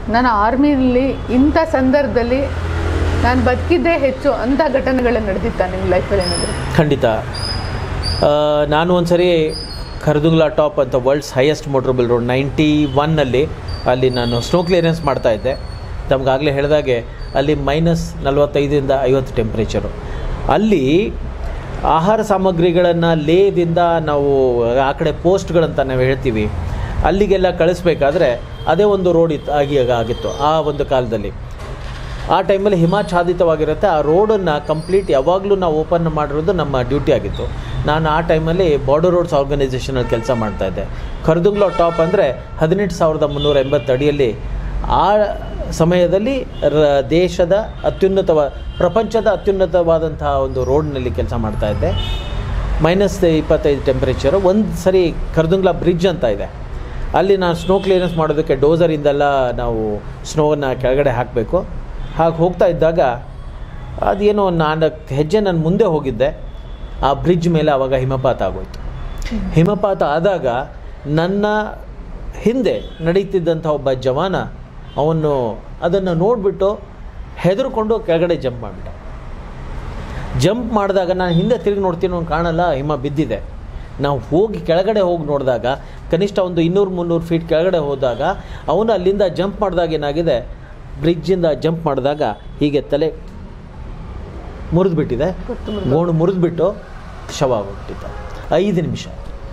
ನಾನು ಆರ್ಮಿಲಿ ಇಂಥ ಸಂದರ್ಭದಲ್ಲಿ ನಾನು ಬದುಕಿದ್ದೇ ಹೆಚ್ಚು ಅಂಥ ಘಟನೆಗಳು ನಡೆದಿತ್ತಾ ನಿಮ್ಮ ಲೈಫಲ್ಲಿ ಏನಾದರೂ ಖಂಡಿತ ಆ, ನಾನು ಒಂದ್ಸರಿ ಖರ್ದುಂಗ್ಲಾ ಟಾಪ್ ಅಂತ world's highest motorable road ninety ಒನ್ನಲ್ಲಿ ಅಲ್ಲಿ ನಾನು ಸ್ನೋ ಕ್ಲಿಯರೆನ್ಸ್ ಮಾಡ್ತಾ ಇದ್ದೆ ತಮಗಾಗಲೇ ಹೇಳಿದಾಗೆ ಅಲ್ಲಿ ಮೈನಸ್ ನಲವತ್ತೈದರಿಂದ ಐವತ್ತು ಟೆಂಪ್ರೇಚರು ಅಲ್ಲಿ ಆಹಾರ ಸಾಮಗ್ರಿಗಳನ್ನು ಲೇದಿಂದ ನಾವು ಆ ಕಡೆ ಪೋಸ್ಟ್ಗಳಂತ ನಾವು ಹೇಳ್ತೀವಿ ಅಲ್ಲಿಗೆಲ್ಲ ಕಳಿಸ್ಬೇಕಾದ್ರೆ ಅದೇ ಒಂದು ರೋಡ್ ಇತ್ತು ಆಗಿ ಆಗಿತ್ತು ಆ ಒಂದು ಕಾಲದಲ್ಲಿ ಆ ಟೈಮಲ್ಲಿ ಹಿಮಾಚ್ಛಾದಿತವಾಗಿರುತ್ತೆ ಆ ರೋಡನ್ನು ಕಂಪ್ಲೀಟ್ ಯಾವಾಗಲೂ ನಾವು ಓಪನ್ ಮಾಡಿರೋದು ನಮ್ಮ ಡ್ಯೂಟಿ ಆಗಿತ್ತು ನಾನು ಆ ಟೈಮಲ್ಲಿ ಬಾರ್ಡರ್ ರೋಡ್ಸ್ ಆರ್ಗನೈಸೇಷನಲ್ಲಿ ಕೆಲಸ ಮಾಡ್ತಾಯಿದ್ದೆ ಖರ್ದುಂಗ್ಲೋ ಟಾಪ್ ಅಂದರೆ ಹದಿನೆಂಟು ಸಾವಿರದ ಮುನ್ನೂರ ಎಂಬತ್ತು ಅಡಿಯಲ್ಲಿ ಆ ಸಮಯದಲ್ಲಿ ರ ದೇಶದ ಅತ್ಯುನ್ನತವ ಪ್ರಪಂಚದ ಅತ್ಯುನ್ನತವಾದಂತಹ ಒಂದು ರೋಡ್ನಲ್ಲಿ ಕೆಲಸ ಮಾಡ್ತಾಯಿದ್ದೆ ಮೈನಸ್ ಇಪ್ಪತ್ತೈದು ಟೆಂಪ್ರೇಚರು ಒಂದು ಸರಿ ಖರ್ದುಂಗ್ಲಾ ಬ್ರಿಡ್ಜ್ ಅಂತ ಇದೆ ಅಲ್ಲಿ ನಾನು ಸ್ನೋ ಕ್ಲಿಯರೆನ್ಸ್ ಮಾಡೋದಕ್ಕೆ ಡೋಸರಿಂದೆಲ್ಲ ನಾವು ಸ್ನೋವನ್ನು ಕೆಳಗಡೆ ಹಾಕಬೇಕು ಹಾಗೆ ಹೋಗ್ತಾ ಇದ್ದಾಗ ಅದೇನೋ ನಾಲ್ಕು ಹೆಜ್ಜೆ ನಾನು ಮುಂದೆ ಹೋಗಿದ್ದೆ ಆ ಬ್ರಿಡ್ಜ್ ಮೇಲೆ ಆವಾಗ ಹಿಮಪಾತ ಆಗೋಯ್ತು ಹಿಮಪಾತ ಆದಾಗ ನನ್ನ ಹಿಂದೆ ನಡೀತಿದ್ದಂಥ ಒಬ್ಬ ಜವಾನ ಅವನು ಅದನ್ನು ನೋಡಿಬಿಟ್ಟು ಹೆದರ್ಕೊಂಡು ಕೆಳಗಡೆ ಜಂಪ್ ಮಾಡಿಬಿಟ್ಟ ಜಂಪ್ ಮಾಡಿದಾಗ ನಾನು ಹಿಂದೆ ತಿರುಗಿ ನೋಡ್ತೀನಿ ಅವ್ನು ಕಾಣಲ್ಲ ಹಿಮ ಬಿದ್ದಿದೆ ನಾವು ಹೋಗಿ ಕೆಳಗಡೆ ಹೋಗಿ ನೋಡಿದಾಗ ಕನಿಷ್ಠ ಒಂದು ಇನ್ನೂರು ಮುನ್ನೂರು ಫೀಟ್ ಕೆಳಗಡೆ ಹೋದಾಗ ಅವನು ಅಲ್ಲಿಂದ ಜಂಪ್ ಮಾಡಿದಾಗ ಏನಾಗಿದೆ ಬ್ರಿಡ್ಜಿಂದ ಜಂಪ್ ಮಾಡಿದಾಗ ಹೀಗೆ ತಲೆ ಮುರಿದ್ಬಿಟ್ಟಿದೆ ಗೊತ್ತು ಗೋಣು ಮುರಿದ್ಬಿಟ್ಟು ಶವ ಆಗ್ಬಿಟ್ಟಿದ್ದ ಐದು ನಿಮಿಷ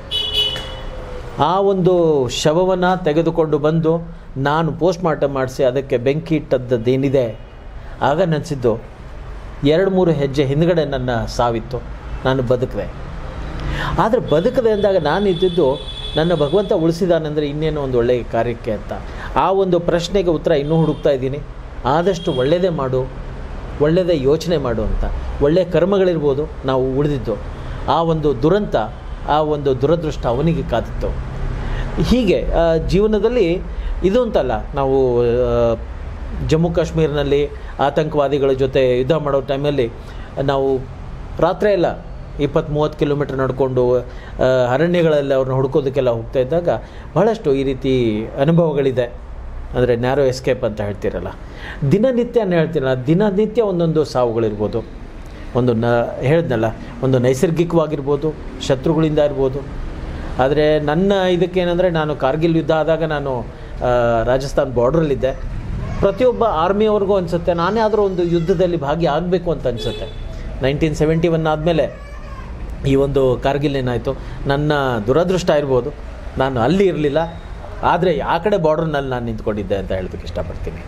ಆ ಒಂದು ಶವವನ್ನು ತೆಗೆದುಕೊಂಡು ಬಂದು ನಾನು ಪೋಸ್ಟ್ ಮಾರ್ಟಮ್ ಮಾಡಿಸಿ ಅದಕ್ಕೆ ಬೆಂಕಿ ಇಟ್ಟದ್ದೇನಿದೆ ಆಗ ನೆನೆಸಿದ್ದು ಎರಡು ಮೂರು ಹೆಜ್ಜೆ ಹಿಂದ್ಗಡೆ ನನ್ನ ಸಾವಿತ್ತು ನಾನು ಬದುಕಿದೆ ಆದರೆ ಬದುಕದೆ ಅಂದಾಗ ನಾನು ಇದ್ದಿದ್ದು ನನ್ನ ಭಗವಂತ ಉಳಿಸಿದಾನೆಂದರೆ ಇನ್ನೇನೋ ಒಂದು ಒಳ್ಳೆಯ ಕಾರ್ಯಕ್ಕೆ ಅಂತ ಆ ಒಂದು ಪ್ರಶ್ನೆಗೆ ಉತ್ತರ ಇನ್ನೂ ಹುಡುಕ್ತಾ ಇದ್ದೀನಿ ಆದಷ್ಟು ಒಳ್ಳೆಯದೇ ಮಾಡು ಒಳ್ಳೆಯದೇ ಯೋಚನೆ ಮಾಡು ಅಂತ ಒಳ್ಳೆಯ ಕರ್ಮಗಳಿರ್ಬೋದು ನಾವು ಉಳಿದಿದ್ದು ಆ ಒಂದು ದುರಂತ ಆ ಒಂದು ದುರದೃಷ್ಟ ಅವನಿಗೆ ಕಾದಿತ್ತು ಹೀಗೆ ಆ, ಜೀವನದಲ್ಲಿ ಇದು ಅಂತಲ್ಲ ನಾವು ಆ, ಜಮ್ಮು ಕಾಶ್ಮೀರ್ನಲ್ಲಿ ಆತಂಕವಾದಿಗಳ ಜೊತೆ ಯುದ್ಧ ಮಾಡೋ ಟೈಮಲ್ಲಿ ನಾವು ರಾತ್ರಿ ಎಲ್ಲ ಇಪ್ಪತ್ತು ಮೂವತ್ತು ಕಿಲೋಮೀಟ್ರ್ ನಡ್ಕೊಂಡು ಆ, ಅರಣ್ಯಗಳಲ್ಲಿ ಅವ್ರನ್ನ ಹುಡ್ಕೋದಕ್ಕೆಲ್ಲ ಹೋಗ್ತಾ ಇದ್ದಾಗ ಬಹಳಷ್ಟು ಈ ರೀತಿ ಅನುಭವಗಳಿದೆ ಅಂದರೆ ನ್ಯಾರೋ ಎಸ್ಕೇಪ್ ಅಂತ ಹೇಳ್ತಿರಲ್ಲ ದಿನನಿತ್ಯ ನಾನು ಹೇಳ್ತೀನಲ್ಲ ದಿನನಿತ್ಯ ಒಂದೊಂದು ಸಾವುಗಳಿರ್ಬೋದು ಒಂದು ನ ಹೇಳ್ದಲ್ಲ ಒಂದು ನೈಸರ್ಗಿಕವಾಗಿರ್ಬೋದು ಶತ್ರುಗಳಿಂದ ಇರ್ಬೋದು ಆದರೆ ನನ್ನ ಇದಕ್ಕೇನೆಂದರೆ ನಾನು ಕಾರ್ಗಿಲ್ ಯುದ್ಧ ಆದಾಗ ನಾನು ಆ, ರಾಜಸ್ಥಾನ್ ಬಾರ್ಡ್ರಲ್ಲಿದ್ದೆ ಪ್ರತಿಯೊಬ್ಬ ಆರ್ಮಿಯವ್ರಿಗೂ ಅನಿಸುತ್ತೆ ನಾನೇ ಆದರೂ ಒಂದು ಯುದ್ಧದಲ್ಲಿ ಭಾಗಿಯಾಗಬೇಕು ಅಂತ ಅನಿಸುತ್ತೆ ನೈನ್ಟೀನ್ ಸೆವೆಂಟಿ ಒನ್ ಆದಮೇಲೆ ಈ ಒಂದು ಕಾರ್ಗಿಲ್ ಏನಾಯಿತು ನನ್ನ ದುರದೃಷ್ಟ ಇರ್ಬೋದು ನಾನು ಅಲ್ಲಿ ಇರಲಿಲ್ಲ ಆದರೆ ಆ ಕಡೆ ಬಾರ್ಡ್ರ್ನಲ್ಲಿ ನಾನು ನಿಂತ್ಕೊಂಡಿದ್ದೆ ಅಂತ ಹೇಳೋದಕ್ಕೆ ಇಷ್ಟಪಡ್ತೀನಿ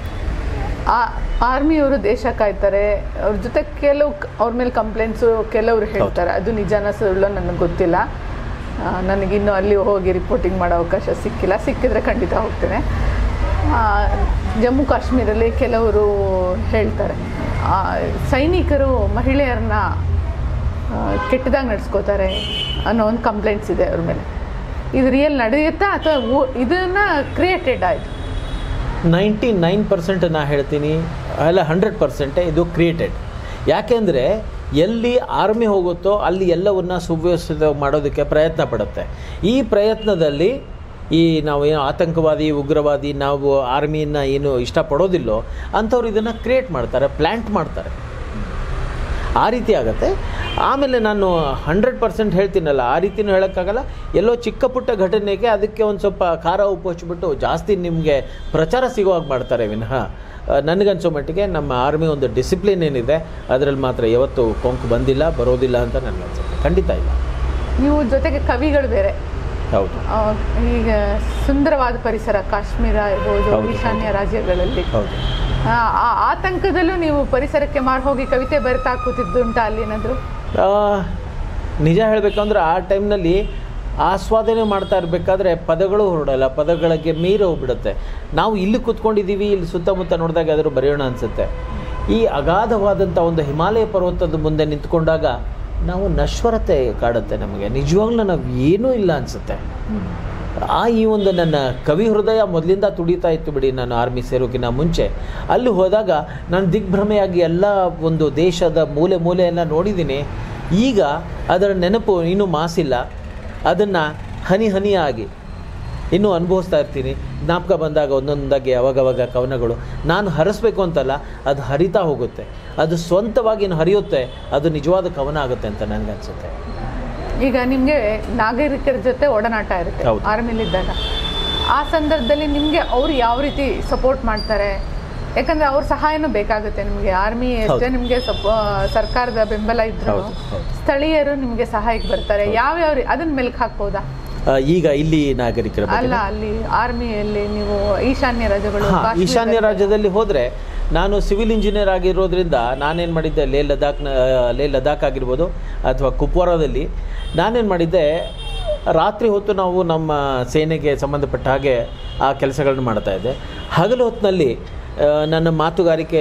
ಆ ಆರ್ಮಿಯವರು ದೇಶ ಕಾಯ್ತಾರೆ ಅವ್ರ ಜೊತೆ ಕೆಲವು ಕ- ಅವ್ರ ಮೇಲೆ ಕಂಪ್ಲೇಂಟ್ಸು ಕೆಲವರು ಹೇಳ್ತಾರೆ ಅದು ನಿಜಾನ ಸುಳ್ಳು ನನಗೆ ಗೊತ್ತಿಲ್ಲ ಆ, ನನಗಿನ್ನೂ ಅಲ್ಲಿ ಹೋಗಿ ರಿಪೋರ್ಟಿಂಗ್ ಮಾಡೋ ಅವಕಾಶ ಸಿಕ್ಕಿಲ್ಲ ಸಿಕ್ಕಿದ್ರೆ ಖಂಡಿತ ಹೋಗ್ತೇನೆ ಆ, ಜಮ್ಮು ಕಾಶ್ಮೀರಲ್ಲಿ ಕೆಲವರು ಹೇಳ್ತಾರೆ ಆ, ಸೈನಿಕರು ಮಹಿಳೆಯರನ್ನ ಕೆಟ್ಟದಾಗಿ ನಡೆಸ್ಕೋತಾರೆ ಅನ್ನೋ ಒಂದು ಕಂಪ್ಲೇಂಟ್ಸ್ ಇದೆ ಅವ್ರ ಮೇಲೆ ಇದು ರಿಯಲ್ ನಡೆಯುತ್ತಾ ಅಥವಾ ಇದನ್ನು ಕ್ರಿಯೇಟೆಡ್ ಆಯಿತು ನೈಂಟಿ ನೈನ್ ಪರ್ಸೆಂಟ್ ನಾ ಹೇಳ್ತೀನಿ ಅಲ್ಲ ಹಂಡ್ರೆಡ್ ಪರ್ಸೆಂಟೇ ಇದು ಕ್ರಿಯೇಟೆಡ್ ಯಾಕೆಂದರೆ ಎಲ್ಲಿ ಆರ್ಮಿ ಹೋಗುತ್ತೋ ಅಲ್ಲಿ ಎಲ್ಲವನ್ನ ಸುವ್ಯವಸ್ಥಿತ ಮಾಡೋದಕ್ಕೆ ಪ್ರಯತ್ನ ಪಡುತ್ತೆ ಈ ಪ್ರಯತ್ನದಲ್ಲಿ ಈ ನಾವು ಏನು ಆತಂಕವಾದಿ ಉಗ್ರವಾದಿ ನಾವು ಆರ್ಮಿನ ಏನು ಇಷ್ಟಪಡೋದಿಲ್ಲೋ ಅಂಥವ್ರು ಇದನ್ನು ಕ್ರಿಯೇಟ್ ಮಾಡ್ತಾರೆ ಪ್ಲ್ಯಾಂಟ್ ಮಾಡ್ತಾರೆ ಆ ರೀತಿ ಆಗುತ್ತೆ ಆಮೇಲೆ ನಾನು ಹಂಡ್ರೆಡ್ ಪರ್ಸೆಂಟ್ ಹೇಳ್ತೀನಲ್ಲ ಆ ರೀತಿನೂ ಹೇಳೋಕ್ಕಾಗಲ್ಲ ಎಲ್ಲೋ ಚಿಕ್ಕ ಪುಟ್ಟ ಘಟನೆಗೆ ಅದಕ್ಕೆ ಒಂದು ಸ್ವಲ್ಪ ಖಾರ ಉಪ್ಪು ಹಚ್ಬಿಟ್ಟು ಜಾಸ್ತಿ ನಿಮಗೆ ಪ್ರಚಾರ ಸಿಗುವಾಗ ಮಾಡ್ತಾರೆ ವಿನಃ ಆ, ನನಗನ್ಸೋ ಮಟ್ಟಿಗೆ ನಮ್ಮ ಆರ್ಮಿ ಒಂದು ಡಿಸಿಪ್ಲಿನ್ ಏನಿದೆ ಅದರಲ್ಲಿ ಮಾತ್ರ ಯಾವತ್ತೂ ಕೊಂಕು ಬಂದಿಲ್ಲ ಬರೋದಿಲ್ಲ ಅಂತ ನನಗನ್ಸುತ್ತೆ ಖಂಡಿತ ಇಲ್ಲ ನೀವು ಜೊತೆಗೆ ಕವಿಗಳು ಬೇರೆ ಹೌದು ಆ, ಈಗ ಸುಂದರವಾದ ಪರಿಸರ ಕಾಶ್ಮೀರ ಇರ್ಬೋದು ಹೌದು, ಈಶಾನ್ಯ ರಾಜ್ಯಗಳಲ್ಲಿ ಹೌದು ಆ, ಆ ಆತಂಕದಲ್ಲೂ ನೀವು ಪರಿಸರಕ್ಕೆ ಮಾರು ಹೋಗಿ ಕವಿತೆ ಬರಿತಾ ಕೂತಿದ್ದುಂಟ ಅಲ್ಲಿ ಏನಾದ್ರು ಆ, ನಿಜ ಹೇಳಬೇಕಂದ್ರೆ ಆ ಟೈಮ್ನಲ್ಲಿ ಆಸ್ವಾದನೆ ಮಾಡ್ತಾ ಇರಬೇಕಾದ್ರೆ ಪದಗಳು ಹೊರಡಲ್ಲ ಪದಗಳಿಗೆ ಮೀರಿ ಹೋಗ್ಬಿಡುತ್ತೆ ನಾವು ಇಲ್ಲಿ ಕೂತ್ಕೊಂಡಿದ್ದೀವಿ ಇಲ್ಲಿ ಸುತ್ತಮುತ್ತ ನೋಡಿದಾಗ ಯಾವ್ದಾದ್ರು ಬರೆಯೋಣ ಅನಿಸುತ್ತೆ ಈ ಅಗಾಧವಾದಂಥ ಒಂದು ಹಿಮಾಲಯ ಪರ್ವತದ ಮುಂದೆ ನಿಂತ್ಕೊಂಡಾಗ ನಾವು ನಶ್ವರತೆ ಕಾಡುತ್ತೆ ನಮಗೆ ನಿಜವಾಗ್ಲೂ ನಾವು ಏನೂ ಇಲ್ಲ ಅನಿಸುತ್ತೆ ಆ ಈ ಒಂದು ನನ್ನ ಕವಿ ಹೃದಯ ಮೊದಲಿಂದ ತುಡಿತಾ ಇತ್ತು ಬಿಡಿ ನಾನು ಆರ್ಮಿ ಸೇರೋಕ್ಕಿಂತ ಮುಂಚೆ ಅಲ್ಲಿ ಹೋದಾಗ ನಾನು ದಿಗ್ಭ್ರಮೆಯಾಗಿ ಎಲ್ಲ ಒಂದು ದೇಶದ ಮೂಲೆ ಮೂಲೆಯನ್ನು ನೋಡಿದ್ದೀನಿ ಈಗ ಅದರ ನೆನಪು ಇನ್ನೂ ಮಾಸಿಲ್ಲ ಅದನ್ನು ಹನಿ ಹನಿಯಾಗಿ ಇನ್ನೂ ಅನುಭವಿಸ್ತಾ ಇರ್ತೀನಿ ಜ್ಞಾಪಕ ಬಂದಾಗ ಒಂದೊಂದಾಗಿ ಅವಾಗವಾಗ ಕವನಗಳು ನಾನು ಹರಿಸ್ಬೇಕು ಅಂತಲ್ಲ ಅದು ಹರಿತಾ ಹೋಗುತ್ತೆ ಅದು ಸ್ವಂತವಾಗಿ ಇನ್ನು ಹರಿಯುತ್ತೆ ಅದು ನಿಜವಾದ ಕವನ ಆಗುತ್ತೆ ಅಂತ ನನಗನ್ಸುತ್ತೆ ಈಗ ನಿಮಗೆ ನಾಗರಿಕರ ಜೊತೆ ಒಡನಾಟ ಇರುತ್ತೆ ಹೌದು. ಆರ್ಮಿಲಿದ್ದಾಗ ಆ ಸಂದರ್ಭದಲ್ಲಿ ನಿಮಗೆ ಅವ್ರು ಯಾವ ರೀತಿ ಸಪೋರ್ಟ್ ಮಾಡ್ತಾರೆ ಯಾಕಂದ್ರೆ ಅವ್ರ ಸಹಾಯನೂ ಬೇಕಾಗುತ್ತೆ ನಿಮಗೆ ಆರ್ಮಿ ಎಷ್ಟೇ ಹೌದು. ನಿಮಗೆ ಸಪೋ ಸರ್ಕಾರದ ಬೆಂಬಲ ಇದ್ರು ಹೌದು, ಹೌದು. ಸ್ಥಳೀಯರು ನಿಮಗೆ ಸಹಾಯಕ್ಕೆ ಬರ್ತಾರೆ ಯಾವ್ಯಾವ ರೀ- ಅದನ್ನ ಮೆಲ್ಕ್ ಹಾಕ್ಬೋದಾ ಆ, ಈಗ ಇಲ್ಲಿ ನಾಗರಿಕರ ಬಗ್ಗೆ ಅಲ್ಲ ಅಲ್ಲಿ ಆರ್ಮಿಯಲ್ಲಿ ನೀವು ಈಶಾನ್ಯ ರಾಜ್ಯಗಳು ಹಾ, ಕಾಶ್ಮೀರ ಈಶಾನ್ಯ ರಾಜ್ಯದಲ್ಲಿ ಹೋದರೆ ನಾನು ಸಿವಿಲ್ ಇಂಜಿನಿಯರ್ ಆಗಿರೋದ್ರಿಂದ ನಾನೇನು ಮಾಡಿದ್ದೆ ಲೇ ಲದಾಖ್ನ ಲೇ ಲದಾಖ್ ಆಗಿರ್ಬೋದು ಅಥವಾ ಕುಪ್ವಾರದಲ್ಲಿ ನಾನೇನು ಮಾಡಿದ್ದೆ ರಾತ್ರಿ ಹೊತ್ತು ನಾವು ನಮ್ಮ ಸೇನೆಗೆ ಸಂಬಂಧಪಟ್ಟ ಹಾಗೆ ಆ ಕೆಲಸಗಳನ್ನು ಮಾಡ್ತಾ ಇದ್ದೆ ಹಗಲು ಹೊತ್ತಿನಲ್ಲಿ ಆ, ನನ್ನ ಮಾತುಗಾರಿಕೆ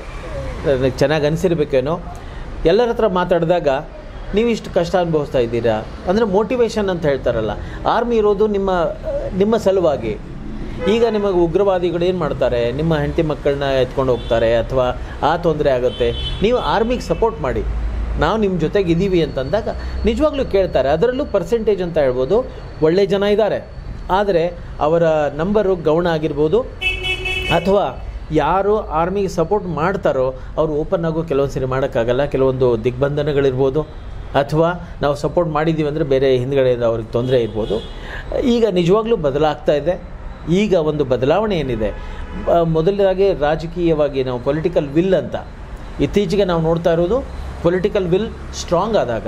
ನನಗೆ ಚೆನ್ನಾಗಿ ಅನಿಸಿರ್ಬೇಕೇನೋ ಎಲ್ಲರ ಹತ್ರ ಮಾತಾಡಿದಾಗ ನೀವು ಇಷ್ಟು ಕಷ್ಟ ಅನುಭವಿಸ್ತಾ ಇದ್ದೀರಾ ಅಂದರೆ ಮೋಟಿವೇಶನ್ ಅಂತ ಹೇಳ್ತಾರಲ್ಲ ಆರ್ಮಿ ಇರೋದು ನಿಮ್ಮ ನಿಮ್ಮ ಸಲುವಾಗಿ ಈಗ ನಿಮಗೆ ಉಗ್ರವಾದಿಗಳು ಏನು ಮಾಡ್ತಾರೆ ನಿಮ್ಮ ಹೆಂಡತಿ ಮಕ್ಕಳನ್ನ ಎತ್ಕೊಂಡು ಹೋಗ್ತಾರೆ ಅಥವಾ ಆ ತೊಂದರೆ ಆಗುತ್ತೆ ನೀವು ಆರ್ಮಿಗೆ ಸಪೋರ್ಟ್ ಮಾಡಿ ನಾವು ನಿಮ್ಮ ಜೊತೆಗೆ ಇದ್ದೀವಿ ಅಂತಂದಾಗ ನಿಜವಾಗ್ಲೂ ಕೇಳ್ತಾರೆ ಅದರಲ್ಲೂ ಪರ್ಸೆಂಟೇಜ್ ಅಂತ ಹೇಳ್ಬೋದು ಒಳ್ಳೆ ಜನ ಇದ್ದಾರೆ ಆದರೆ ಅವರ ನಂಬರು ಗೌಣ ಆಗಿರ್ಬೋದು ಅಥವಾ ಯಾರು ಆರ್ಮಿಗೆ ಸಪೋರ್ಟ್ ಮಾಡ್ತಾರೋ ಅವರು ಓಪನ್ ಆಗೋ ಕೆಲವೊಂದು ಸರಿ ಮಾಡೋಕ್ಕಾಗಲ್ಲ ಕೆಲವೊಂದು ದಿಗ್ಬಂಧನಗಳಿರ್ಬೋದು ಅಥವಾ ನಾವು ಸಪೋರ್ಟ್ ಮಾಡಿದ್ದೀವಿ ಅಂದರೆ ಬೇರೆ ಹಿಂದ್ಗಡೆಯಿಂದ ಅವ್ರಿಗೆ ತೊಂದರೆ ಇರ್ಬೋದು ಈಗ ನಿಜವಾಗ್ಲೂ ಬದಲಾಗ್ತಾ ಇದೆ ಈಗ ಒಂದು ಬದಲಾವಣೆ ಏನಿದೆ ಬ- ಮೊದಲನೇದಾಗಿ ರಾಜಕೀಯವಾಗಿ ನಾವು ಪೊಲಿಟಿಕಲ್ ವಿಲ್ ಅಂತ ಇತ್ತೀಚೆಗೆ ನಾವು ನೋಡ್ತಾ ಇರೋದು ಪೊಲಿಟಿಕಲ್ ವಿಲ್ ಸ್ಟ್ರಾಂಗ್ ಆದಾಗ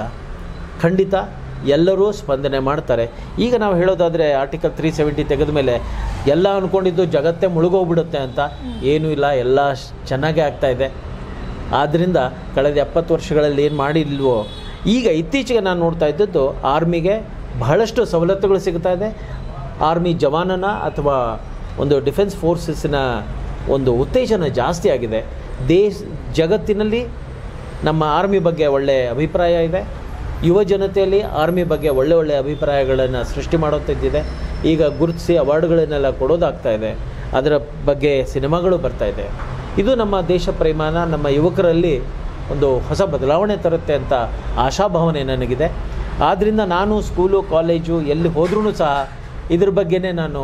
ಖಂಡಿತ ಎಲ್ಲರೂ ಸ್ಪಂದನೆ ಮಾಡ್ತಾರೆ ಈಗ ನಾವು ಹೇಳೋದಾದರೆ ಆರ್ಟಿಕಲ್ ತ್ರೀ ಸೆವೆಂಟಿ ತೆಗೆದ ಮೇಲೆ ಎಲ್ಲ ಅಂದ್ಕೊಂಡಿದ್ದು ಜಗತ್ತೇ ಮುಳುಗೋಗ್ಬಿಡುತ್ತೆ ಅಂತ ಏನೂ ಇಲ್ಲ ಎಲ್ಲ ಶ್- ಚೆನ್ನಾಗೇ ಆಗ್ತಾ ಇದೆ ಆದ್ದರಿಂದ ಕಳೆದ ಎಪ್ಪತ್ತು ವರ್ಷಗಳಲ್ಲಿ ಏನು ಮಾಡಿಲ್ವೋ ಈಗ ಇತ್ತೀಚೆಗೆ ನಾನು ನೋಡ್ತಾ ಇದ್ದದ್ದು ಆರ್ಮಿಗೆ ಬಹಳಷ್ಟು ಸವಲತ್ತುಗಳು ಸಿಗ್ತಾ ಇದೆ ಆರ್ಮಿ ಜವಾನನ ಅಥವಾ ಒಂದು ಡಿಫೆನ್ಸ್ ಫೋರ್ಸಸ್ನ ಒಂದು ಉತ್ತೇಜನ ಜಾಸ್ತಿ ಆಗಿದೆ ದೇಶ ಜಗತ್ತಿನಲ್ಲಿ ನಮ್ಮ ಆರ್ಮಿ ಬಗ್ಗೆ ಒಳ್ಳೆಯ ಅಭಿಪ್ರಾಯ ಇದೆ ಯುವ ಜನತೆಯಲ್ಲಿ ಆರ್ಮಿ ಬಗ್ಗೆ ಒಳ್ಳೆ ಒಳ್ಳೆಯ ಅಭಿಪ್ರಾಯಗಳನ್ನು ಸೃಷ್ಟಿ ಮಾಡುತ್ತಿದ್ದಿದೆ ಈಗ ಗುರುತಿಸಿ ಅವಾರ್ಡ್ಗಳನ್ನೆಲ್ಲ ಕೊಡೋದಾಗ್ತಾ ಇದೆ ಅದರ ಬಗ್ಗೆ ಸಿನಿಮಾಗಳು ಬರ್ತಾ ಇದೆ ಇದು ನಮ್ಮ ದೇಶ ಪ್ರೇಮನ ನಮ್ಮ ಯುವಕರಲ್ಲಿ ಒಂದು ಹೊಸ ಬದಲಾವಣೆ ತರುತ್ತೆ ಅಂತ ಆಶಾಭಾವನೆ ನನಗಿದೆ ಆದ್ದರಿಂದ ನಾನು ಸ್ಕೂಲು ಕಾಲೇಜು ಎಲ್ಲಿ ಹೋದ್ರೂ ಸಹ ಇದ್ರ ಬಗ್ಗೆನೇ ನಾನು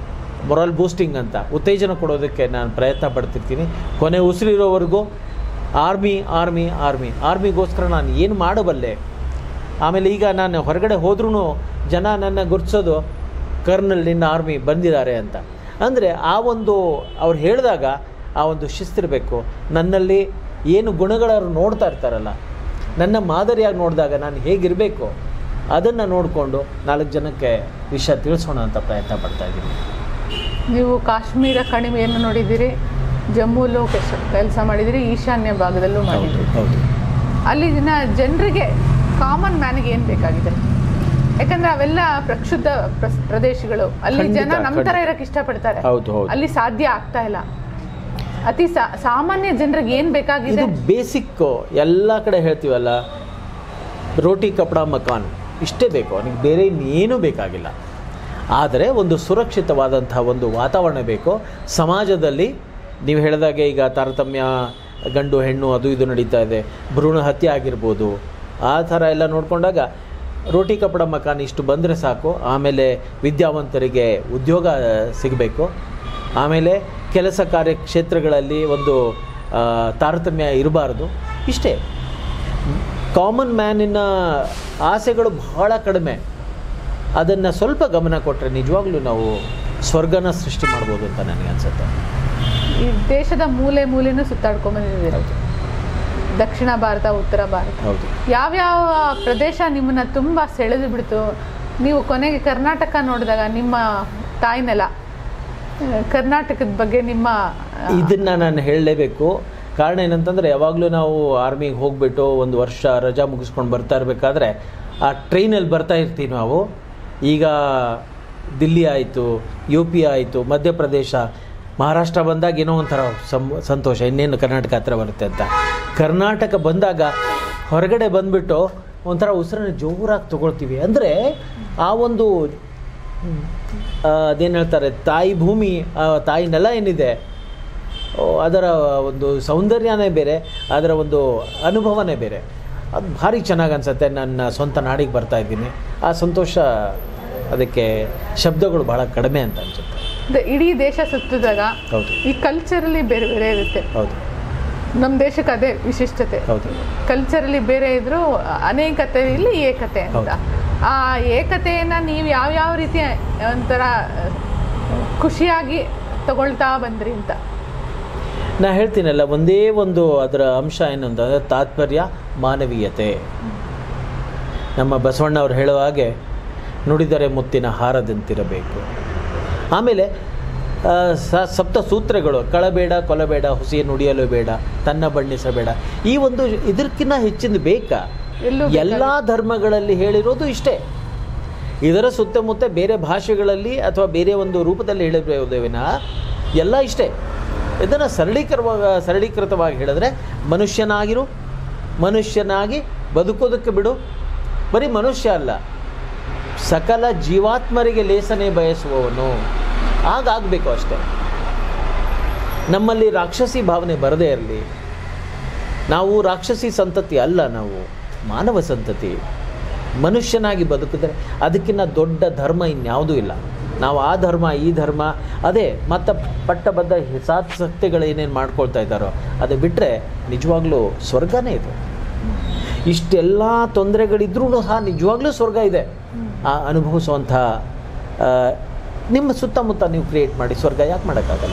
ಮೊರಲ್ ಬೂಸ್ಟಿಂಗ್ ಅಂತ ಉತ್ತೇಜನ ಕೊಡೋದಕ್ಕೆ ನಾನು ಪ್ರಯತ್ನ ಪಡ್ತಿರ್ತೀನಿ ಕೊನೆ ಉಸಿರಿರೋವರೆಗೂ ಆರ್ಮಿ ಆರ್ಮಿ ಆರ್ಮಿ ಆರ್ಮಿಗೋಸ್ಕರ ನಾನು ಏನು ಮಾಡಬಲ್ಲೆ ಆಮೇಲೆ ಈಗ ನಾನು ಹೊರಗಡೆ ಹೋದ್ರೂ ಜನ ನನ್ನ ಗುರುತಿಸೋದು ಕರ್ನಲ್ ನಿನ್ನ ಆರ್ಮಿ ಬಂದಿದ್ದಾರೆ ಅಂತ ಅಂದರೆ ಆ ಒಂದು ಅವ್ರು ಹೇಳಿದಾಗ ಆ ಒಂದು ಶಿಸ್ತಿರಬೇಕು ನನ್ನಲ್ಲಿ ಏನು ಗುಣಗಳವ್ರು ನೋಡ್ತಾ ಇರ್ತಾರಲ್ಲ ನನ್ನ ಮಾದರಿಯಾಗಿ ನೋಡಿದಾಗ ನಾನು ಹೇಗಿರಬೇಕು ಅದನ್ನು ನೋಡಿಕೊಂಡು ನಾಲ್ಕು ಜನಕ್ಕೆ ವಿಷಯ ತಿಳಿಸೋಣ ಅಂತ ಪ್ರಯತ್ನ ಪಡ್ತಾ ಇದ್ದೀನಿ ನೀವು ಕಾಶ್ಮೀರ ಕಣಿವೆಯನ್ನು ನೋಡಿದ್ದೀರಿ ಜಮ್ಮುಲು ಕೆಲಸ ಮಾಡಿದಿರಿ ಈಶಾನ್ಯ ಭಾಗದಲ್ಲೂ ಹೌದು ಮಾಡಿದ್ದೀರಿ ಹೌದು ಅಲ್ಲಿನ ಜನರಿಗೆ ಕಾಮನ್ ಮ್ಯಾನಿಗೆ ಏನು ಬೇಕಾಗಿದೆ ಯಾಕಂದ್ರೆ ಅವೆಲ್ಲ ಪ್ರಕ್ಷುಬ್ಧ ಪ್ರ- ಪ್ರದೇಶಗಳು ಅಲ್ಲಿ ಖಂಡಿತ, ಜನ ನಮ್ಮ ಥರ ಖಂಡಿತ. ಇರಕ್ಕೆ ಇಷ್ಟಪಡ್ತಾರೆ ಹೌದು ಹೌದು ಅಲ್ಲಿ ಸಾಧ್ಯ ಆಗ್ತಾ ಇಲ್ಲ ಅತಿ ಸಾ- ಸಾಮಾನ್ಯ ಜನರಿಗೆ ಏನು ಬೇಕಾಗಿದೆ ಇದು ಬೇಸಿಕ್ಕು ಎಲ್ಲ ಕಡೆ ಹೇಳ್ತೀವಲ್ಲ ರೋಟಿ ಕಪಡ ಮಕಾನ್ ಇಷ್ಟೇ ಬೇಕು ಅವನಿಗೆ ಬೇರೆ ಇನ್ನೇನೂ ಬೇಕಾಗಿಲ್ಲ ಆದರೆ ಒಂದು ಸುರಕ್ಷಿತವಾದಂಥ ಒಂದು ವಾತಾವರಣ ಬೇಕು ಸಮಾಜದಲ್ಲಿ ನೀವು ಹೇಳಿದಾಗೆ ಈಗ ತಾರತಮ್ಯ ಗಂಡು ಹೆಣ್ಣು ಅದು ಇದು ನಡೀತಾ ಇದೆ ಭ್ರೂಣ ಹತ್ಯೆ ಆಗಿರ್ಬೋದು ಆ ಥರ ಎಲ್ಲ ನೋಡಿಕೊಂಡಾಗ ರೋಟಿ ಕಪಡ ಮಕಾನ್ ಇಷ್ಟು ಬಂದರೆ ಸಾಕು ಆಮೇಲೆ ವಿದ್ಯಾವಂತರಿಗೆ ಉದ್ಯೋಗ ಸಿಗಬೇಕು ಆಮೇಲೆ ಕೆಲಸ ಕಾರ್ಯ ಕ್ಷೇತ್ರಗಳಲ್ಲಿ ಒಂದು ಆ, ತಾರತಮ್ಯ ಇರಬಾರ್ದು ಇಷ್ಟೇ ಕಾಮನ್ ಮ್ಯಾನಿನ ಆಸೆಗಳು ಬಹಳ ಕಡಿಮೆ ಅದನ್ನು ಸ್ವಲ್ಪ ಗಮನ ಕೊಟ್ಟರೆ ನಿಜವಾಗ್ಲೂ ನಾವು ಸ್ವರ್ಗನ ಸೃಷ್ಟಿ ಮಾಡ್ಬೋದು ಅಂತ ನನಗೆ ಅನ್ಸುತ್ತೆ ಈ ದೇಶದ ಮೂಲೆ ಮೂಲೆನೂ ಸುತ್ತಾಡ್ಕೊಂಡ್ ಬಂದಿದ್ದೀರಿ ಹೌದು ದಕ್ಷಿಣ ಭಾರತ ಉತ್ತರ ಭಾರತ ಹೌದು ಯಾವ್ಯಾವ ಪ್ರದೇಶ ನಿಮ್ಮನ್ನ ತುಂಬ ಸೆಳೆದು ಬಿಡ್ತು ನೀವು ಕೊನೆಗೆ ಕರ್ನಾಟಕ ನೋಡಿದಾಗ ನಿಮ್ಮ ತಾಯ್ನೆಲ ಆ, ಕರ್ನಾಟಕದ ಬಗ್ಗೆ ನಿಮ್ಮ ಆ, ಇದನ್ನು ನಾನು ಹೇಳಲೇಬೇಕು ಕಾರಣ ಏನಂತಂದರೆ ಯಾವಾಗಲೂ ನಾವು ಆರ್ಮಿಗೆ ಹೋಗ್ಬಿಟ್ಟು ಒಂದು ವರ್ಷ ರಜಾ ಮುಗಿಸ್ಕೊಂಡು ಬರ್ತಾ ಇರಬೇಕಾದ್ರೆ ಆ ಟ್ರೈನಲ್ಲಿ ಬರ್ತಾ ಇರ್ತೀವಿ ನಾವು ಈಗ ದಿಲ್ಲಿ ಆಯಿತು ಯು ಪಿ ಆಯಿತು ಮಧ್ಯಪ್ರದೇಶ ಮಹಾರಾಷ್ಟ್ರ ಬಂದಾಗ ಏನೋ ಒಂಥರ ಸಂ ಸಂತೋಷ ಇನ್ನೇನು ಕರ್ನಾಟಕ ಹತ್ರ ಬರುತ್ತೆ ಅಂತ ಕರ್ನಾಟಕ ಬಂದಾಗ ಹೊರಗಡೆ ಬಂದುಬಿಟ್ಟು ಒಂಥರ ಉಸಿರನ್ನ ಜೋರಾಗಿ ತೊಗೊಳ್ತೀವಿ ಅಂದರೆ ಆ ಒಂದು ಅದೇನು ಹೇಳ್ತಾರೆ ತಾಯಿ ಭೂಮಿ ಆ ತಾಯಿ ನೆಲ ಏನಿದೆ ಓ, ಅದರ ಒಂದು ಸೌಂದರ್ಯನೇ ಬೇರೆ ಅದರ ಒಂದು ಅನುಭವನೇ ಬೇರೆ ಅದು ಭಾರಿ ಚೆನ್ನಾಗಿ ಅನಿಸುತ್ತೆ ನನ್ನ ಸ್ವಂತ ನಾಡಿಗೆ ಬರ್ತಾ ಇದ್ದೀನಿ ಆ ಸಂತೋಷ ಅದಕ್ಕೆ ಶಬ್ದಗಳು ಬಹಳ ಕಡಿಮೆ ಅಂತ ಅನಿಸುತ್ತೆ ಅದೇ ಇಡೀ ದೇಶ ಸುತ್ತಿದಾಗ ಹೌದು ಈ ಕಲ್ಚರಲ್ಲಿ ಬೇರೆ ಬೇರೆ ಇರುತ್ತೆ ಹೌದು ನಮ್ಮ ದೇಶಕ್ಕೆ ಅದೇ ವಿಶಿಷ್ಟತೆ ಹೌದು ಕಲ್ಚರಲ್ಲಿ ಬೇರೆ ಇದ್ರು ಅನೇಕತೆ ಇಲ್ಲಿ ಏಕತೆ ಅಂತ ಹೌದು. ಆ ಏಕತೆಯನ್ನ ನೀವು ಯಾವ ಯಾವ ರೀತಿ ಒಂಥರ ಖುಷಿಯಾಗಿ ತಗೊಳ್ತಾ ಬಂದ್ರಿ ಅಂತ ನಾ ಹೇಳ್ತೀನಲ್ಲ ಒಂದೇ ಒಂದು ಅದರ ಅಂಶ ಏನು ಅಂತಂದರೆ ತಾತ್ಪರ್ಯ ಮಾನವೀಯತೆ ನಮ್ಮ ಬಸವಣ್ಣ ಅವರು ಹೇಳುವ ಹಾಗೆ ನುಡಿದರೆ ಮುತ್ತಿನ ಹಾರದಂತಿರಬೇಕು ಆಮೇಲೆ ಆ, ಸ ಸಪ್ತ ಸೂತ್ರಗಳು ಕಳಬೇಡ ಕೊಲಬೇಡ ಹುಸಿ ನುಡಿಯಲು ಬೇಡ ತನ್ನ ಬಣ್ಣಿಸಬೇಡ ಈ ಒಂದು ಇದಕ್ಕಿಂತ ಹೆಚ್ಚಿನ ಬೇಕಾ ಎಲ್ಲೂ ಎಲ್ಲ ಧರ್ಮಗಳಲ್ಲಿ ಹೇಳಿರೋದು ಇಷ್ಟೇ ಇದರ ಸುತ್ತಮುತ್ತ ಬೇರೆ ಭಾಷೆಗಳಲ್ಲಿ ಅಥವಾ ಬೇರೆ ಒಂದು ರೂಪದಲ್ಲಿ ಹೇಳಿರೋದೇ ವಿನಃ ಎಲ್ಲ ಇಷ್ಟೇ ಇದನ್ನು ಸರಳೀಕರವಾಗ ಸರಳೀಕೃತವಾಗಿ ಹೇಳಿದ್ರೆ ಮನುಷ್ಯನಾಗಿರು ಮನುಷ್ಯನಾಗಿ ಬದುಕೋದಕ್ಕೆ ಬಿಡು ಬರೀ ಮನುಷ್ಯ ಅಲ್ಲ ಸಕಲ ಜೀವಾತ್ಮರಿಗೆ ಲೇಸನೆ ಬಯಸುವವನು ಹಾಗಾಗಬೇಕು ಅಷ್ಟೇ ನಮ್ಮಲ್ಲಿ ರಾಕ್ಷಸಿ ಭಾವನೆ ಬರದೇ ಇರಲಿ ನಾವು ರಾಕ್ಷಸಿ ಸಂತತಿ ಅಲ್ಲ ನಾವು ಮಾನವ ಸಂತತಿ ಮನುಷ್ಯನಾಗಿ ಬದುಕಿದ್ರೆ ಅದಕ್ಕಿಂತ ದೊಡ್ಡ ಧರ್ಮ ಇನ್ಯಾವುದೂ ಇಲ್ಲ ನಾವು ಆ ಧರ್ಮ ಈ ಧರ್ಮ ಅದೇ ಮತ್ತು ಪಟ್ಟಬದ್ಧ ಹಿತಾಸಕ್ತಿಗಳು ಏನೇನು ಮಾಡ್ಕೊಳ್ತಾ ಇದ್ದಾರೋ ಅದು ಬಿಟ್ಟರೆ ನಿಜವಾಗ್ಲೂ ಸ್ವರ್ಗನೇ ಇದು ಇಷ್ಟೆಲ್ಲ ತೊಂದರೆಗಳಿದ್ರೂ ಸಹ ನಿಜವಾಗ್ಲೂ ಸ್ವರ್ಗ ಇದೆ ಆ ಅನುಭವಿಸುವಂಥ ಆ, ನಿಮ್ಮ ಸುತ್ತಮುತ್ತ ನೀವು ಕ್ರಿಯೇಟ್ ಮಾಡಿ ಸ್ವರ್ಗ ಯಾಕೆ ಮಾಡೋಕ್ಕಾಗಲ್ಲ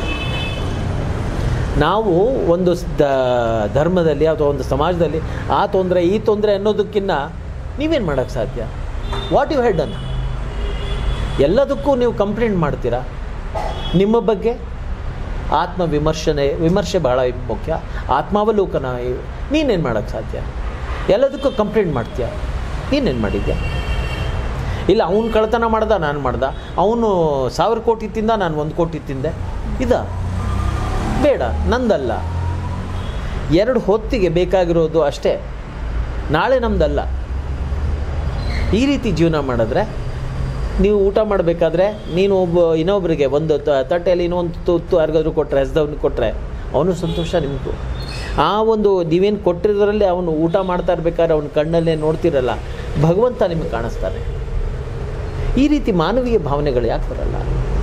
ನಾವು ಒಂದು ಸ್- ದ- ಧರ್ಮದಲ್ಲಿ ಅಥವಾ ಒಂದು ಸಮಾಜದಲ್ಲಿ ಆ ತೊಂದರೆ ಈ ತೊಂದರೆ ಅನ್ನೋದಕ್ಕಿಂತ ನೀವೇನು ಮಾಡೋಕ್ಕೆ ಸಾಧ್ಯ ವಾಟ್ ಯು ಹೆಡ್ ಅನ್ನ ಎಲ್ಲದಕ್ಕೂ ನೀವು ಕಂಪ್ಲೇಂಟ್ ಮಾಡ್ತೀರಾ ನಿಮ್ಮ ಬಗ್ಗೆ ಆತ್ಮ ವಿಮರ್ಶನೆ ವಿಮರ್ಶೆ ಭಾಳ ಮುಖ್ಯ ಆತ್ಮಾವಲೋಕನ ಇವ್- ನೀನೇನು ಮಾಡೋಕ್ಕೆ ಸಾಧ್ಯ ಎಲ್ಲದಕ್ಕೂ ಕಂಪ್ಲೇಂಟ್ ಮಾಡ್ತೀಯ ನೀನೇನು ಮಾಡಿದ್ಯಾ ಇಲ್ಲ ಅವನು ಕಳ್ತನ ಮಾಡ್ದ ನಾನು ಮಾಡ್ದ ಅವನು ಸಾವಿರ ಕೋಟಿ ತಿಂದ ನಾನು ಒಂದು ಕೋಟಿ ತಿಂದೆ ಇದ ಬೇಡ ನಂದಲ್ಲ ಎರಡು ಹೊತ್ತಿಗೆ ಬೇಕಾಗಿರೋದು ಅಷ್ಟೇ ನಾಳೆ ನಮ್ದಲ್ಲ ಈ ರೀತಿ ಜೀವನ ಮಾಡಿದ್ರೆ ನೀವು ಊಟ ಮಾಡಬೇಕಾದ್ರೆ ನೀನು ಒಬ್ಬ ಇನ್ನೊಬ್ಬರಿಗೆ ಒಂದು ತ- ತಟ್ಟೆಯಲ್ಲಿ ಇನ್ನೊಂದು ತುತ್ತು ಯಾರಿಗಾದ್ರೂ ಕೊಟ್ಟರೆ ಹೆಸ್ದವ್ನಿಗೆ ಕೊಟ್ಟರೆ ಅವನು ಸಂತೋಷ ನಿಮಗೂ ಆ ಒಂದು ನೀವೇನು ಕೊಟ್ಟಿರೋದ್ರಲ್ಲಿ ಅವನು ಊಟ ಮಾಡ್ತಾ ಇರ್ಬೇಕಾದ್ರೆ ಅವನ ಕಣ್ಣಲ್ಲೇ ನೋಡ್ತಿರಲ್ಲ ಭಗವಂತ ನಿಮಗೆ ಕಾಣಿಸ್ತಾನೆ ಈ ರೀತಿ ಮಾನವೀಯ ಭಾವನೆಗಳು ಯಾಕೆ ಬರಲ್ಲ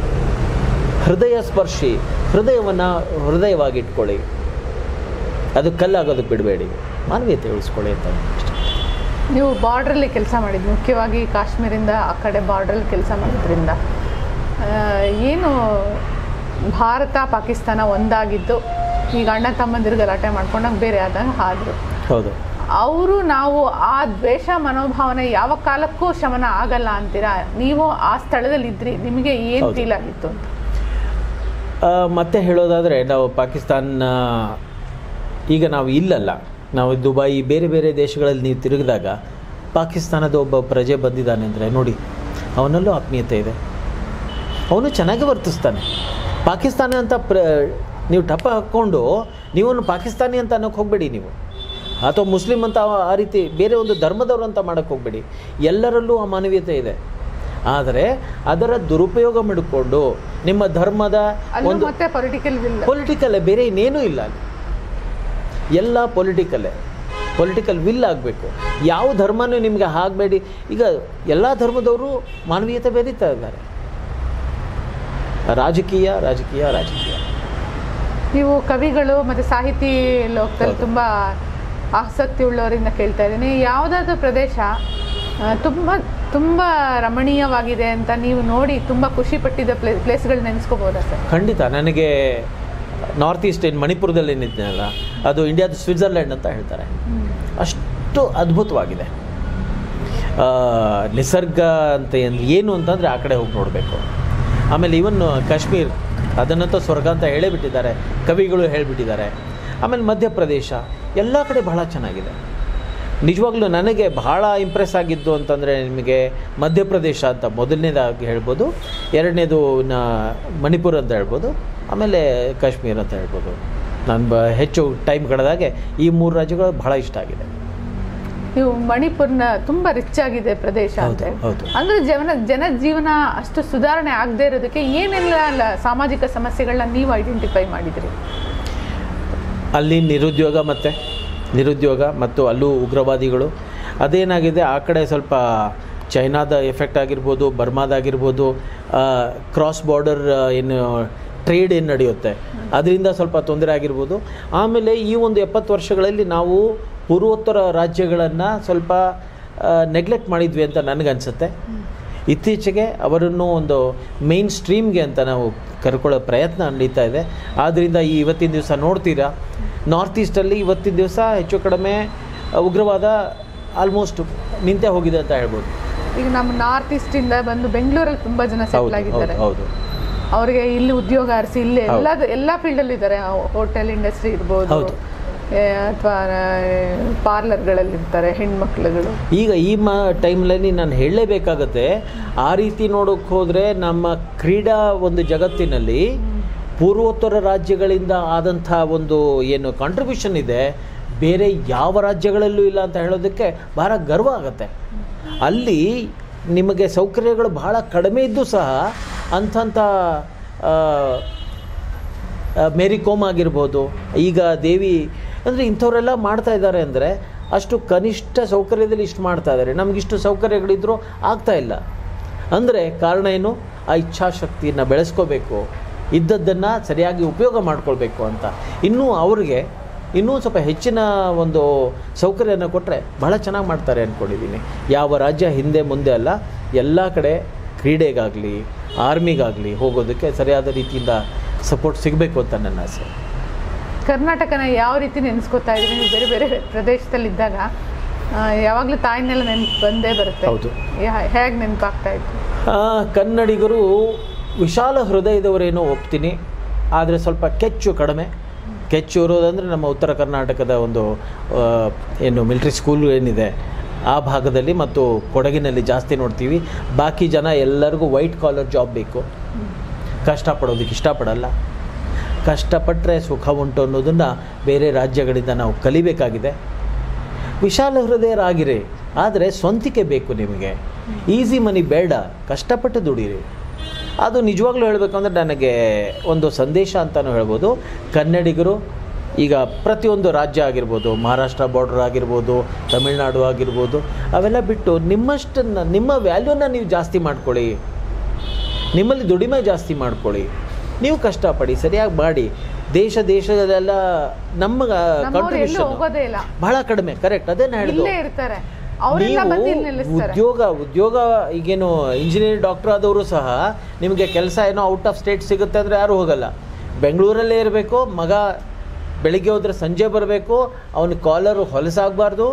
ಹೃದಯ ಸ್ಪರ್ಶಿ ಹೃದಯವನ್ನು ಹೃದಯವಾಗಿ ಇಟ್ಕೊಳ್ಳಿ ಅದು ಕಲ್ಲಾಗೋದಕ್ಕೆ ಬಿಡಬೇಡಿ ಮಾನವೀಯತೆ ಉಳಿಸ್ಕೊಳ್ಳಿ ಅಂತ ಅಷ್ಟೇ ನೀವು ಬಾರ್ಡ್ರಲ್ಲಿ ಕೆಲಸ ಮಾಡಿದ್ದು ಮುಖ್ಯವಾಗಿ ಕಾಶ್ಮೀರಿಂದ ಆ ಕಡೆ ಬಾರ್ಡ್ರಲ್ಲಿ ಕೆಲಸ ಮಾಡಿದ್ರಿಂದ ಆ, ಏನು ಭಾರತ ಪಾಕಿಸ್ತಾನ ಒಂದಾಗಿದ್ದು ಈಗ ಅಣ್ಣ ತಮ್ಮಂದಿರು ಗಲಾಟೆ ಮಾಡ್ಕೊಂಡಾಗ ಬೇರೆ ಆದಾಗ ಆದರು ಹೌದು ಅವರು ನಾವು ಆ ದ್ವೇಷ ಮನೋಭಾವನೆ ಯಾವ ಕಾಲಕ್ಕೂ ಶಮನ ಆಗಲ್ಲ ಅಂತೀರಾ ನೀವು ಆ ಸ್ಥಳದಲ್ಲಿ ಇದ್ರಿ ನಿಮಗೆ ಏನು ಹೌದು. ಫೀಲ್ ಆಗಿತ್ತು ಅಂತ ಆ, ಮತ್ತೆ ಹೇಳೋದಾದರೆ ನಾವು ಪಾಕಿಸ್ತಾನ ಈಗ ನಾವು ಇಲ್ಲಲ್ಲ ನಾವು ದುಬೈ ಬೇರೆ ಬೇರೆ ದೇಶಗಳಲ್ಲಿ ನೀವು ತಿರುಗಿದಾಗ ಪಾಕಿಸ್ತಾನದ ಒಬ್ಬ ಪ್ರಜೆ ಬಂದಿದ್ದಾನೆ ಅಂದರೆ ನೋಡಿ ಅವನಲ್ಲೂ ಆತ್ಮೀಯತೆ ಇದೆ ಅವನು ಚೆನ್ನಾಗಿ ವರ್ತಿಸ್ತಾನೆ ಪಾಕಿಸ್ತಾನ ಅಂತ ಪ್ರ ನೀವು ಟಪ ಹಾಕ್ಕೊಂಡು ನೀವೊಂದು ಪಾಕಿಸ್ತಾನಿ ಅಂತ ಅನ್ನೋಕ್ಕೆ ಹೋಗಬೇಡಿ ನೀವು ಅಥವಾ ಮುಸ್ಲಿಂ ಅಂತ ಆ- ಆ ರೀತಿ ಬೇರೆ ಒಂದು ಧರ್ಮದವರು ಅಂತ ಮಾಡೋಕ್ಕೆ ಹೋಗಬೇಡಿ ಎಲ್ಲರಲ್ಲೂ ಆ ಮಾನವೀಯತೆ ಇದೆ ಆದರೆ ಅದರ ದುರುಪಯೋಗ ಮಾಡಿಕೊಂಡು ನಿಮ್ಮ ಧರ್ಮದ ಅಲ್ಲೂ ಒಂದು ಮತ್ತೆ ಪೊಲಿಟಿಕಲ್ ವಿಲ್ ಪೊಲಿಟಿಕಲ್ ಬೇರೆ ಇನ್ನೇನೂ ಇಲ್ಲ ಅಲ್ಲಿ ಎಲ್ಲ ಪೊಲಿಟಿಕಲ್ಲೇ ಪೊಲಿಟಿಕಲ್ ವಿಲ್ ಆಗಬೇಕು ಯಾವ ಧರ್ಮನೂ ನಿಮಗೆ ಆಗಬೇಡಿ ಈಗ ಎಲ್ಲ ಧರ್ಮದವರು ಮಾನವೀಯತೆ ಬೆರೀತಾ ಇದ್ದಾರೆ ರಾಜಕೀಯ ರಾಜಕೀಯ ರಾಜಕೀಯ ನೀವು ಕವಿಗಳು ಮತ್ತು ಸಾಹಿತಿ ಲೋಕದಲ್ಲಿ ಹೌದು. ತುಂಬ ಆಸಕ್ತಿ ಉಳ್ಳವರಿಂದ ಕೇಳ್ತಾ ಇದ್ದೀನಿ ಯಾವುದಾದ್ರೂ ಪ್ರದೇಶ ಆ, ತುಂಬ ತುಂಬ ರಮಣೀಯವಾಗಿದೆ ಅಂತ ನೀವು ನೋಡಿ ತುಂಬ ಖುಷಿ ಪಟ್ಟಿದ್ದ ಪ್ಲೇ ಪ್ಲೇಸ್ಗಳು ನೆನೆಸ್ಕೋಬೋದಾ ಸರ್ ಖಂಡಿತ ನನಗೆ ನಾರ್ತ್ ಈಸ್ಟ್ ಏನು ಮಣಿಪುರದಲ್ಲಿ ಏನಿದ್ದೀನಲ್ಲ ಅದು ಇಂಡಿಯಾದ ಸ್ವಿಟ್ಜರ್ಲ್ಯಾಂಡ್ ಅಂತ ಹೇಳ್ತಾರೆ ಅಷ್ಟು ಅದ್ಭುತವಾಗಿದೆ ಆ, ನಿಸರ್ಗ ಅಂತ ಏನ್- ಏನು ಅಂತಂದರೆ ಆ ಕಡೆ ಹೋಗಿ ನೋಡಬೇಕು ಆಮೇಲೆ ಇವನ್ ಕಾಶ್ಮೀರ್ ಅದನ್ನಂತೂ ಸ್ವರ್ಗ ಅಂತ ಹೇಳೇ ಬಿಟ್ಟಿದ್ದಾರೆ ಕವಿಗಳು ಹೇಳಿಬಿಟ್ಟಿದ್ದಾರೆ ಆಮೇಲೆ ಮಧ್ಯಪ್ರದೇಶ ಎಲ್ಲ ಕಡೆ ಬಹಳ ಚೆನ್ನಾಗಿದೆ ನಿಜವಾಗ್ಲೂ ನನಗೆ ಬಹಳ ಇಂಪ್ರೆಸ್ ಆಗಿದ್ದು ಅಂತಂದರೆ ನಿಮಗೆ ಮಧ್ಯಪ್ರದೇಶ ಅಂತ ಮೊದಲನೇದಾಗಿ ಹೇಳ್ಬೋದು ಎರಡನೇದು ನ ಮಣಿಪುರ ಅಂತ ಹೇಳ್ಬೋದು ಆಮೇಲೆ ಕಾಶ್ಮೀರ ಅಂತ ಹೇಳ್ಬೋದು ನಾನು ಬ ಹೆಚ್ಚು ಟೈಮ್ ಕಳೆದಾಗೆ ಈ ಮೂರು ರಾಜ್ಯಗಳು ಬಹಳ ಇಷ್ಟ ಆಗಿದೆ ನೀವು ಮಣಿಪುರ್ನ ತುಂಬ ರಿಚ್ ಆಗಿದೆ ಪ್ರದೇಶ ಹೌದು, ಅಂತ ಹೇಳಿ. ಹೌದು. ಅಂದ್ರೆ ಜನ ಜನ ಜೀವನ ಅಷ್ಟು ಸುಧಾರಣೆ ಆಗದೆ ಇರೋದಕ್ಕೆ ಏನೆಲ್ಲ ಲ- ಸಾಮಾಜಿಕ ಸಮಸ್ಯೆಗಳನ್ನ ನೀವು ಐಡೆಂಟಿಫೈ ಮಾಡಿದ್ರಿ ಅಲ್ಲಿ ನಿರುದ್ಯೋಗ ಮತ್ತು ನಿರುದ್ಯೋಗ ಮತ್ತು ಅಲ್ಲೂ ಉಗ್ರವಾದಿಗಳು ಅದೇನಾಗಿದೆ ಆ ಕಡೆ ಸ್ವಲ್ಪ ಚೈನಾದ ಎಫೆಕ್ಟ್ ಆಗಿರ್ಬೋದು ಬರ್ಮಾದಾಗಿರ್ಬೋದು ಕ್ರಾಸ್ ಬಾರ್ಡರ್ ಏನು ಟ್ರೇಡ್ ಏನು ನಡೆಯುತ್ತೆ ಅದರಿಂದ ಸ್ವಲ್ಪ ತೊಂದರೆ ಆಗಿರ್ಬೋದು ಆಮೇಲೆ ಈ ಒಂದು ಎಪ್ಪತ್ತು ವರ್ಷಗಳಲ್ಲಿ ನಾವು ಪೂರ್ವೋತ್ತರ ರಾಜ್ಯಗಳನ್ನು ಸ್ವಲ್ಪ ನೆಗ್ಲೆಕ್ಟ್ ಮಾಡಿದ್ವಿ ಅಂತ ನನಗನ್ಸುತ್ತೆ ಇತ್ತೀಚೆಗೆ ಅವರನ್ನು ಒಂದು ಮೇನ್ ಸ್ಟ್ರೀಮ್ಗೆ ಅಂತ ನಾವು ಕರ್ಕೊಳ್ಳೋ ಪ್ರಯತ್ನ ನಡೀತಾ ಇದೆ ಆದ್ದರಿಂದ ಈ ಇವತ್ತಿನ ದಿವಸ ನೋಡ್ತೀರಾ ನಾರ್ತ್ ಈಸ್ಟಲ್ಲಿ ಇವತ್ತಿನ ದಿವಸ ಹೆಚ್ಚು ಕಡಿಮೆ ಆ, ಉಗ್ರವಾದ ಆಲ್ಮೋಸ್ಟ್ ನಿಂತೇ ಹೋಗಿದೆ ಅಂತ ಹೇಳ್ಬೋದು ಈಗ ನಮ್ಮ ನಾರ್ತ್ ಈಸ್ಟ್ ಇಂದ ಬಂದು ಬೆಂಗಳೂರಲ್ಲಿ ತುಂಬಾ ಜನ ಹೌದು ಸೆಟ್ಲ್ ಆಗಿದ್ದಾರೆ ಹೌದು ಹೌದು ಅವ್ರಿಗೆ ಇಲ್ಲಿ ಉದ್ಯೋಗ ಅರಿಸಿ ಇಲ್ಲಿ ಎಲ್ಲ ಎಲ್ಲ ಫೀಲ್ಡಲ್ಲಿ ಇದ್ದಾರೆ ಹೋಟೆಲ್ ಇಂಡಸ್ಟ್ರಿ ಇರ್ಬೋದು ಹೌದು. ಅಥವಾ ಪಾರ್ಲರ್ಗಳಲ್ಲಿ ಇರ್ತಾರೆ ಹೆಣ್ಮಕ್ಳುಗಳು ಈಗ ಈ ಮ ಟೈಮ್ನಲ್ಲಿ ನಾನು ಹೇಳಲೇಬೇಕಾಗತ್ತೆ ಆ ರೀತಿ ನೋಡೋಕೆ ಹೋದರೆ ನಮ್ಮ ಕ್ರೀಡಾ ಒಂದು ಜಗತ್ತಿನಲ್ಲಿ ಪೂರ್ವೋತ್ತರ ರಾಜ್ಯಗಳಿಂದ ಆದಂಥ ಒಂದು ಏನು ಕಾಂಟ್ರಿಬ್ಯೂಷನ್ ಇದೆ ಬೇರೆ ಯಾವ ರಾಜ್ಯಗಳಲ್ಲೂ ಇಲ್ಲ ಅಂತ ಹೇಳೋದಕ್ಕೆ ಬಹಳ ಗರ್ವ ಆಗುತ್ತೆ ಅಲ್ಲಿ ನಿಮಗೆ ಸೌಕರ್ಯಗಳು ಬಹಳ ಕಡಿಮೆ ಇದ್ದು ಸಹ ಅಂಥಂಥ ಆ, ಆ, ಮೇರಿ ಕೋಮ್ ಆಗಿರ್ಬೋದು ಈಗ ದೇವಿ ಅಂದರೆ ಇಂಥವರೆಲ್ಲ ಮಾಡ್ತಾ ಇದ್ದಾರೆ ಅಂದರೆ ಅಷ್ಟು ಕನಿಷ್ಠ ಸೌಕರ್ಯದಲ್ಲಿ ಇಷ್ಟು ಮಾಡ್ತಾ ಇದ್ದಾರೆ ನಮಗಿಷ್ಟು ಸೌಕರ್ಯಗಳಿದ್ರೂ ಆಗ್ತಾ ಇಲ್ಲ ಅಂದರೆ ಕಾರಣ ಏನು ಆ ಇಚ್ಛಾಶಕ್ತಿಯನ್ನು ಬೆಳೆಸ್ಕೋಬೇಕು ಇದ್ದದ್ದನ್ನು ಸರಿಯಾಗಿ ಉಪಯೋಗ ಮಾಡ್ಕೊಳ್ಬೇಕು ಅಂತ ಇನ್ನೂ ಅವ್ರಿಗೆ ಇನ್ನೂ ಸ್ವಲ್ಪ ಹೆಚ್ಚಿನ ಒಂದು ಸೌಕರ್ಯನ ಕೊಟ್ಟರೆ ಬಹಳ ಚೆನ್ನಾಗಿ ಮಾಡ್ತಾರೆ ಅಂದ್ಕೊಂಡಿದ್ದೀನಿ ಯಾವ ರಾಜ್ಯ ಹಿಂದೆ ಮುಂದೆ ಅಲ್ಲ ಎಲ್ಲ ಕಡೆ ಕ್ರೀಡೆಗಾಗಲಿ ಆರ್ಮಿಗಾಗಲಿ ಹೋಗೋದಕ್ಕೆ ಸರಿಯಾದ ರೀತಿಯಿಂದ ಸಪೋರ್ಟ್ ಸಿಗಬೇಕು ಅಂತ ನನ್ನ ಆಸೆ ಕರ್ನಾಟಕನ ಯಾವ ರೀತಿ ನೆನೆಸ್ಕೊತಾ ಇದ್ರಿ ನೀವು ಬೇರೆ ಬೇರೆ ಪ್ರದೇಶದಲ್ಲಿ ಇದ್ದಾಗ ಯಾವಾಗಲೂ ತಾಯಿನೆಲ್ಲ ನೆನ್ಪು ಬಂದೇ ಬರುತ್ತೆ ಹೌದು. ಹೇಗೆ ನೆನಪಾಗ್ತಾ ಇತ್ತು ಆ, ಕನ್ನಡಿಗರು ವಿಶಾಲ ಹೃದಯದವರೇನೋ ಒಪ್ತೀನಿ ಆದರೆ ಸ್ವಲ್ಪ ಕೆಚ್ಚು ಕಡಿಮೆ ಕೆಚ್ಚು ಇರೋದಂದರೆ ನಮ್ಮ ಉತ್ತರ ಕರ್ನಾಟಕದ ಒಂದು ಆ, ಏನು ಮಿಲಿಟ್ರಿ ಸ್ಕೂಲ್ ಏನಿದೆ ಆ ಭಾಗದಲ್ಲಿ ಮತ್ತು ಕೊಡಗಿನಲ್ಲಿ ಜಾಸ್ತಿ ನೋಡ್ತೀವಿ ಬಾಕಿ ಜನ ಎಲ್ಲರಿಗೂ ವೈಟ್ ಕಾಲರ್ ಜಾಬ್ ಬೇಕು ಕಷ್ಟಪಡೋದಕ್ಕೆ ಇಷ್ಟಪಡಲ್ಲ ಕಷ್ಟಪಟ್ಟರೆ ಸುಖ ಉಂಟು ಅನ್ನೋದನ್ನು ಬೇರೆ ರಾಜ್ಯಗಳಿಂದ ನಾವು ಕಲಿಬೇಕಾಗಿದೆ ವಿಶಾಲ ಹೃದಯರಾಗಿರಿ ಆದರೆ ಸ್ವಂತಿಕೆ ಬೇಕು ನಿಮಗೆ ಈಸಿ ಮನಿ ಬೇಡ ಕಷ್ಟಪಟ್ಟು ದುಡೀರಿ ಅದು ನಿಜವಾಗ್ಲೂ ಹೇಳಬೇಕಂದ್ರೆ ನನಗೆ ಒಂದು ಸಂದೇಶ ಅಂತಲೂ ಹೇಳ್ಬೋದು ಕನ್ನಡಿಗರು ಈಗ ಪ್ರತಿಯೊಂದು ರಾಜ್ಯ ಆಗಿರ್ಬೋದು ಮಹಾರಾಷ್ಟ್ರ ಬಾರ್ಡರ್ ಆಗಿರ್ಬೋದು ತಮಿಳ್ನಾಡು ಆಗಿರ್ಬೋದು ಅವೆಲ್ಲ ಬಿಟ್ಟು ನಿಮ್ಮಷ್ಟನ್ನು ನಿಮ್ಮ ವ್ಯಾಲ್ಯೂನ ನೀವು ಜಾಸ್ತಿ ಮಾಡ್ಕೊಳ್ಳಿ ನಿಮ್ಮಲ್ಲಿ ದುಡಿಮೆ ಜಾಸ್ತಿ ಮಾಡ್ಕೊಳ್ಳಿ ನೀವು ಕಷ್ಟಪಡಿ ಸರಿಯಾಗಿ ಮಾಡಿ ದೇಶ ದೇಶದಲ್ಲೆಲ್ಲ ನಮ್ಮ ನಮ್ಮವ್ರು ಎಲ್ಲೂ ಕಾಂಟ್ರಿಬ್ಯೂಷನ್ ಹೋಗೋದೇ ಇಲ್ಲ ಬಹಳ ಕಡಿಮೆ ಕರೆಕ್ಟ್ ಅದೇನು ಹೇಳಿದ್ದು ಇಲ್ಲೇ ಇರ್ತಾರೆ ಅವರೆಲ್ಲ ಬಂದು ಇಲ್ಲಿ ನಿಲ್ಲಿಸ್ತಾರೆ ಉದ್ಯೋಗ ಉದ್ಯೋಗ ಈಗೇನು ಇಂಜಿನಿಯರ್ ಡಾಕ್ಟರ್ ಆದವರು ಸಹ ನಿಮಗೆ ಕೆಲಸ ಏನೋ ಔಟ್ ಆಫ್ ಸ್ಟೇಟ್ ಸಿಗುತ್ತೆ ಅಂದರೆ ಯಾರು ಹೋಗಲ್ಲ ಬೆಂಗಳೂರಲ್ಲೇ ಇರಬೇಕು ಮಗ ಬೆಳಿಗ್ಗೆ ಹೋದ್ರೆ ಸಂಜೆ ಬರಬೇಕು ಅವನ ಕಾಲರು ಹೊಲಸಾಗಬಾರ್ದು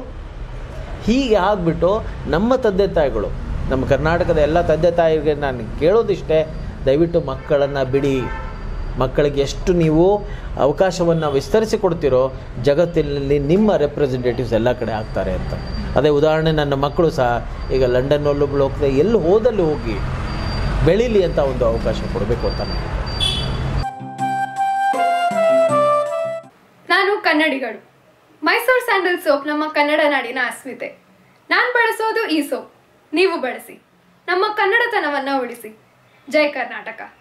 ಹೀಗೆ ಆಗಿಬಿಟ್ಟು ನಮ್ಮ ತಂದೆ ತಾಯಿಗಳು ನಮ್ಮ ಕರ್ನಾಟಕದ ಎಲ್ಲ ತಂದೆ ತಾಯಿಗೆ ನಾನು ಕೇಳೋದಿಷ್ಟೇ ದಯವಿಟ್ಟು ಮಕ್ಕಳನ್ನು ಬಿಡಿ ಮಕ್ಕಳಿಗೆ ಎಷ್ಟು ನೀವು ಅವಕಾಶವನ್ನು ವಿಸ್ತರಿಸಿ ಕೊಡ್ತೀರೋ ಜಗತ್ತಿನಲ್ಲಿ ನಿಮ್ಮ ರೆಪ್ರೆಸೆಂಟೇಟಿವ್ಸ್ ಎಲ್ಲ ಕಡೆ ಆಗ್ತಾರೆ ಅಂತ ಅದೇ ಉದಾಹರಣೆ ನನ್ನ ಮಕ್ಕಳು ಸಹ ಈಗ ಲಂಡನ್ನಲ್ಲೊಬ್ಳು ಹೋಗ್ತದೆ ಎಲ್ಲಿ ಹೋದಲ್ಲಿ ಹೋಗಿ ಬೆಳೀಲಿ ಅಂತ ಒಂದು ಅವಕಾಶ ಕೊಡಬೇಕು ಅಂತ ನಾನು ನಾನು ಕನ್ನಡಿಗಳು ಮೈಸೂರು ಸ್ಯಾಂಡಲ್ ಸೋಪ್ ನಮ್ಮ ಕನ್ನಡ ನಾಡಿನ ಅಸ್ಮಿತೆ ನಾನು ಬಳಸೋದು ಈ ಸೋಪ್ ನೀವು ಬಳಸಿ ನಮ್ಮ ಕನ್ನಡತನವನ್ನ ಉಳಿಸಿ ಜೈ ಕರ್ನಾಟಕ